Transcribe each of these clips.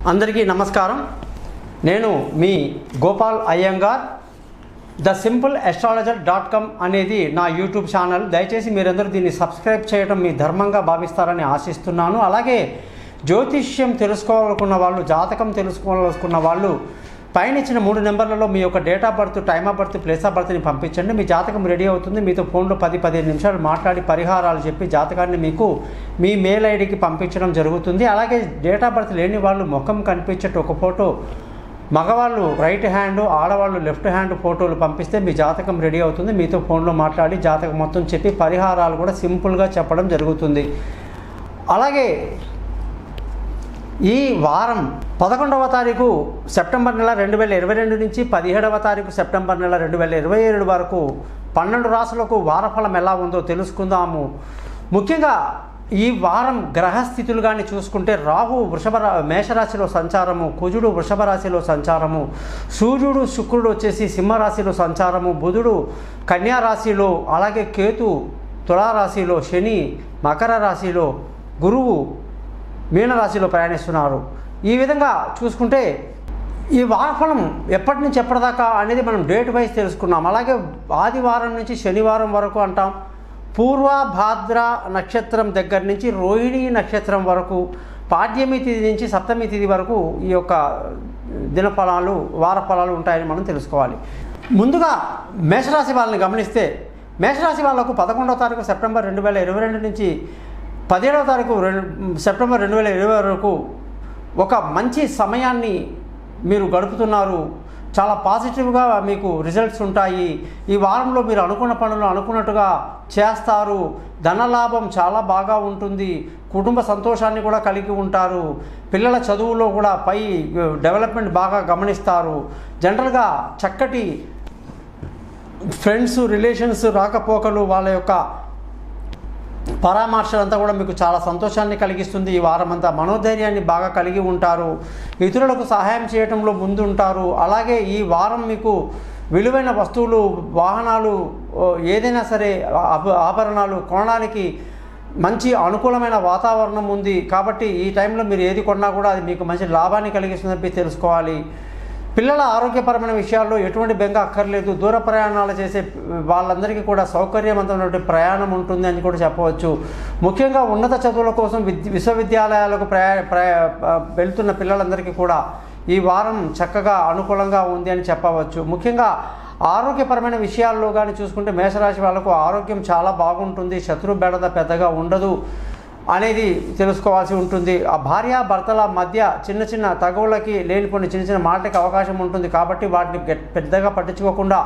అందరికీ నమస్కారం నేను మీ Gopal Iyengar the simple astrologer dot com అనేది నా యూట్యూబ్ ఛానల్ దయచేసి మీరందరూ దీన్ని సబ్స్క్రైబ్ చేయడం మీ ధర్మంగా భావిస్తారని ఆశిస్తున్నాను అలాగే జ్యోతిష్యం తెలుసుకోవాలనుకున్న వాళ్ళు జాతకం తెలుసుకోవాలనుకున్న వాళ్ళు పైన ఇచ్చిన మూడు నెంబర్లలో మీ యొక్క date of birth time of birth place of బర్త్ని పంపించండి మీ జాతకం రెడీ అవుతుంది మీతో ఫోన్లో పది పదిహేను నిమిషాలు మాట్లాడి పరిహారాలు చెప్పి జాతకాన్ని మీకు మీ మెయిల్ ఐడికి పంపించడం జరుగుతుంది అలాగే డేట్ ఆఫ్ బర్త్ లేని వాళ్ళు ముఖం కనిపించేట్టు ఒక ఫోటో మగవాళ్ళు రైట్ హ్యాండ్ ఆడవాళ్ళు లెఫ్ట్ హ్యాండ్ ఫోటోలు పంపిస్తే మీ జాతకం రెడీ అవుతుంది మీతో ఫోన్లో మాట్లాడి జాతకం మొత్తం చెప్పి పరిహారాలు కూడా సింపుల్గా చెప్పడం జరుగుతుంది అలాగే ఈ వారం పదకొండవ తారీఖు సెప్టెంబర్ నెల రెండు వేల ఇరవై రెండు నుంచి పదిహేడవ తారీఖు సెప్టెంబర్ నెల రెండు వేల ఇరవై ఏడు వరకు పన్నెండు రాసులకు వారఫలం ఎలా ఉందో తెలుసుకుందాము ముఖ్యంగా ఈ వారం గ్రహస్థితులు కానీ చూసుకుంటే రాహు వృషభ రా- మేషరాశిలో సంచారము కుజుడు వృషభ రాశిలో సంచారము సూర్యుడు శుక్రుడు వచ్చేసి సింహరాశిలో సంచారము బుధుడు కన్యా రాశిలో అలాగే కేతు తులారాశిలో శని మకర రాశిలో గురువు మీనరాశిలో ప్రయాణిస్తున్నారు ఈ విధంగా చూసుకుంటే ఈ వారఫలం ఎప్పటి నుంచి ఎప్పటిదాకా అనేది మనం డేట్ వైజ్ తెలుసుకున్నాం అలాగే ఆదివారం నుంచి శనివారం వరకు అంటాం పూర్వ భాద్ర నక్షత్రం దగ్గర నుంచి రోహిణి నక్షత్రం వరకు పాడ్యమి తిథి నుంచి సప్తమి తిథి వరకు ఈ యొక్క దినఫలాలు వార ఫలాలు ఉంటాయని మనం తెలుసుకోవాలి ముందుగా మేషరాశి వాళ్ళని గమనిస్తే మేషరాశి వాళ్ళకు పదకొండవ తారీఖు సెప్టెంబర్ రెండు వేల ఇరవై రెండు నుంచి పదిహేడవ తారీఖు రెండు సెప్టెంబర్ రెండు వేల ఇరవై వరకు ఒక మంచి సమయాన్ని మీరు గడుపుతున్నారు చాలా పాజిటివ్గా మీకు రిజల్ట్స్ ఉంటాయి ఈ వారంలో మీరు అనుకున్న పనులు అనుకున్నట్టుగా చేస్తారు ధనలాభం చాలా బాగా ఉంటుంది కుటుంబ సంతోషాన్ని కూడా కలిగి ఉంటారు పిల్లల చదువులో కూడా పై డెవలప్మెంట్ బాగా గమనిస్తారు జనరల్గా చక్కటి ఫ్రెండ్స్ రిలేషన్స్ రాకపోకలు వాళ్ళ యొక్క పరామర్శలంతా కూడా మీకు చాలా సంతోషాన్ని కలిగిస్తుంది ఈ వారం అంతా మనోధైర్యాన్ని బాగా కలిగి ఉంటారు ఇతరులకు సహాయం చేయడంలో ముందు ఉంటారు అలాగే ఈ వారం మీకు విలువైన వస్తువులు వాహనాలు ఓ, ఏదైనా సరే ఆభ- ఆభరణాలు కొనడానికి మంచి అనుకూలమైన వాతావరణం ఉంది కాబట్టి ఈ టైంలో మీరు ఏది కొన్నా కూడా అది మీకు మంచి లాభాన్ని కలిగిస్తుందని చెప్పి తెలుసుకోవాలి పిల్లల ఆరోగ్యపరమైన విషయాల్లో ఎటువంటి బెంగ అక్కర్లేదు దూర ప్రయాణాలు చేసే వాళ్ళందరికీ కూడా సౌకర్యవంతమైనటువంటి ప్రయాణం ఉంటుంది అని కూడా చెప్పవచ్చు ముఖ్యంగా ఉన్నత చదువుల కోసం విద్య విశ్వవిద్యాలయాలకు ప్రయా ప్రయా వెళ్తున్న పిల్లలందరికీ కూడా ఈ వారం చక్కగా అనుకూలంగా ఉంది అని చెప్పవచ్చు ముఖ్యంగా ఆరోగ్యపరమైన విషయాల్లో కానీ చూసుకుంటే మేషరాశి వాళ్ళకు ఆరోగ్యం చాలా బాగుంటుంది శత్రు బెడద పెద్దగా ఉండదు అనేది తెలుసుకోవాల్సి ఉంటుంది ఆ భార్య భర్తల మధ్య చిన్న చిన్న తగువులకి లేనిపోయిన చిన్న చిన్న మాటలకి అవకాశం ఉంటుంది కాబట్టి వాటిని గెట్- పెద్దగా పట్టించుకోకుండా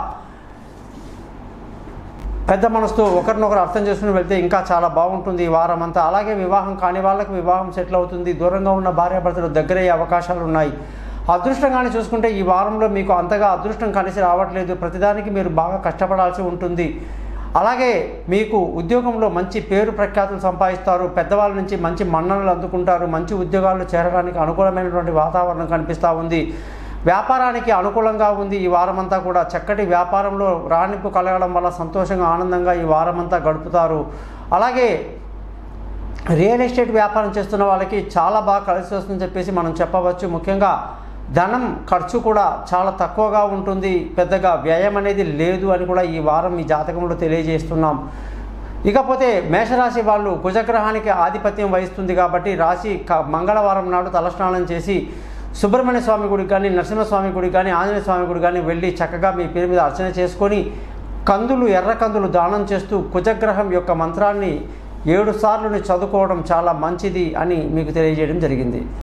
పెద్ద మనసుతో ఒకరినొకరు అర్థం చేసుకుని వెళ్తే ఇంకా చాలా బాగుంటుంది ఈ వారం అంతా అలాగే వివాహం కాని వాళ్ళకి వివాహం సెటిల్ అవుతుంది దూరంగా ఉన్న భార్యాభర్తలు దగ్గరయ్యే అవకాశాలు ఉన్నాయి అదృష్టంగానే చూసుకుంటే ఈ వారంలో మీకు అంతగా అదృష్టం కలిసి రావట్లేదు ప్రతిదానికి మీరు బాగా కష్టపడాల్సి ఉంటుంది అలాగే మీకు ఉద్యోగంలో మంచి పేరు ప్రఖ్యాతులు సంపాదిస్తారు పెద్దవాళ్ళ నుంచి మంచి మన్ననలు అందుకుంటారు మంచి ఉద్యోగాల్లో చేరడానికి అనుకూలమైనటువంటి వాతావరణం కనిపిస్తూ ఉంది వ్యాపారానికి అనుకూలంగా ఉంది ఈ వారమంతా కూడా చక్కటి వ్యాపారంలో రాణింపు కలగడం వల్ల సంతోషంగా ఆనందంగా ఈ వారమంతా గడుపుతారు అలాగే రియల్ ఎస్టేట్ వ్యాపారం చేస్తున్న వాళ్ళకి చాలా బాగా కలిసి వస్తుందని చెప్పేసి మనం చెప్పవచ్చు ముఖ్యంగా ధనం ఖర్చు కూడా చాలా తక్కువగా ఉంటుంది పెద్దగా వ్యయం అనేది లేదు అని కూడా ఈ వారం ఈ జాతకంలో తెలియజేస్తున్నాం ఇకపోతే మేషరాశి వాళ్ళు కుజగ్రహానికి ఆధిపత్యం వహిస్తుంది కాబట్టి రాశి క- మంగళవారం నాడు తలస్నానం చేసి సుబ్రహ్మణ్య స్వామి గుడికి కానీ నరసింహస్వామి గుడికి కానీ ఆంజనేయ స్వామి గుడికి కానీ వెళ్ళి చక్కగా మీ పేరు మీద అర్చన చేసుకొని కందులు ఎర్ర కందులు దానం చేస్తూ కుజగ్రహం యొక్క మంత్రాన్ని ఏడు సార్లు చదువుకోవడం చాలా మంచిది అని మీకు తెలియజేయడం జరిగింది